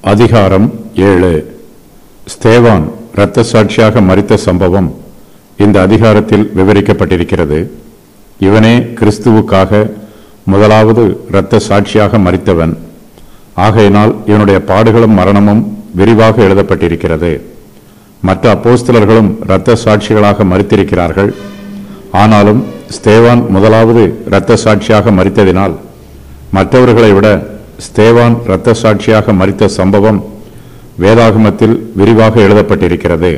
அதிகாரம் ஏழு ஸ்தேவான் இரத்த சாட்சியாக மரித்த சம்பவம் இந்த அதிகாரத்தில் விவரிக்கப்பட்டிருக்கிறது இவனே கிறிஸ்துவுக்காக முதலாவது இரத்த சாட்சியாக மரித்தவன் ஆகையினால் இவனுடைய பாடுகளும் மரணமும் விரிவாக எழுதப்பட்டிருக்கிறது மற்ற அப்போஸ்தலர்களும் இரத்த சாட்சிகளாக மரித்திருக்கிறார்கள் ஆனாலும் ஸ்தேவான் முதலாவது இரத்த சாட்சியாக மரித்ததினால் மற்றவர்களை விட ஸ்தேவான் இரத்த சாட்சியாக மரித்த சம்பவம் வேதாகமத்தில் விரிவாக எழுதப்பட்டிருக்கிறது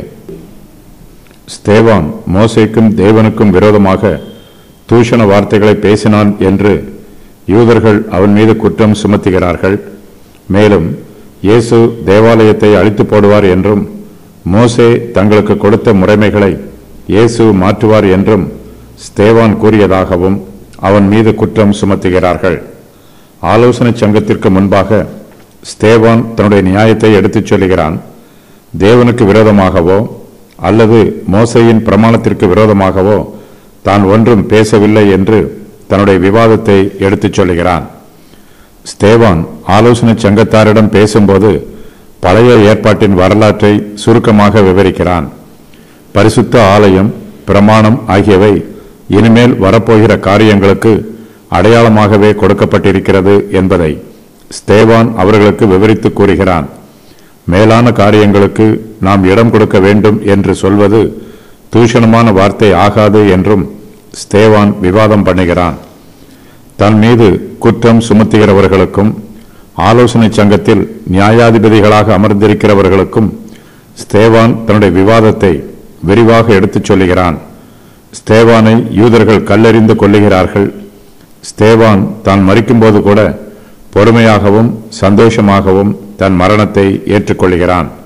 ஸ்தேவான் மோசேக்கும் தேவனுக்கும் விரோதமாக தூஷண வார்த்தைகளை பேசினான் என்று யூதர்கள் அவன் மீது குற்றம் சுமத்துகிறார்கள் மேலும் இயேசு தேவாலயத்தை அழித்து போடுவார் என்றும் மோசே தங்களுக்கு கொடுத்த முறைமைகளை இயேசு மாற்றுவார் என்றும் ஸ்தேவான் கூறியதாகவும் அவன் மீது குற்றம் சுமத்துகிறார்கள் ஆலோசனை சங்கத்திற்கு முன்பாக ஸ்தேவான் தன்னுடைய நியாயத்தை எடுத்துச் சொல்லுகிறான் தேவனுக்கு விரோதமாகவோ அல்லது மோசையின் பிரமாணத்திற்கு விரோதமாகவோ தான் ஒன்றும் பேசவில்லை என்று தன்னுடைய விவாதத்தை எடுத்துச் சொல்லுகிறான் ஸ்தேவான் ஆலோசனை சங்கத்தாரிடம் பேசும்போது பழைய ஏற்பாட்டின் வரலாற்றை சுருக்கமாக விவரிக்கிறான் பரிசுத்த ஆலயம் பிரமாணம் ஆகியவை இனிமேல் வரப்போகிற காரியங்களுக்கு அடையாளமாகவே கொடுக்கப்பட்டிருக்கிறது என்பதை ஸ்தேவான் அவர்களுக்கு விவரித்து கூறுகிறான் மேலான காரியங்களுக்கு நாம் இடம் கொடுக்க வேண்டும் என்று சொல்வது தூஷணமான வார்த்தை ஆகாது என்றும் ஸ்தேவான் விவாதம் பண்ணுகிறான் தன் மீது குற்றம் சுமத்துகிறவர்களுக்கும் ஆலோசனை சங்கத்தில் நியாயாதிபதிகளாக அமர்ந்திருக்கிறவர்களுக்கும் ஸ்தேவான் தன்னுடைய விவாதத்தை விரிவாக எடுத்துச் சொல்லுகிறான் ஸ்தேவானை யூதர்கள் கல்லெறிந்து கொள்ளுகிறார்கள் ஸ்தேவான் தான் மறிக்கும்போது கூட பொறுமையாகவும் சந்தோஷமாகவும் தன் மரணத்தை ஏற்றுக்கொள்கிறான்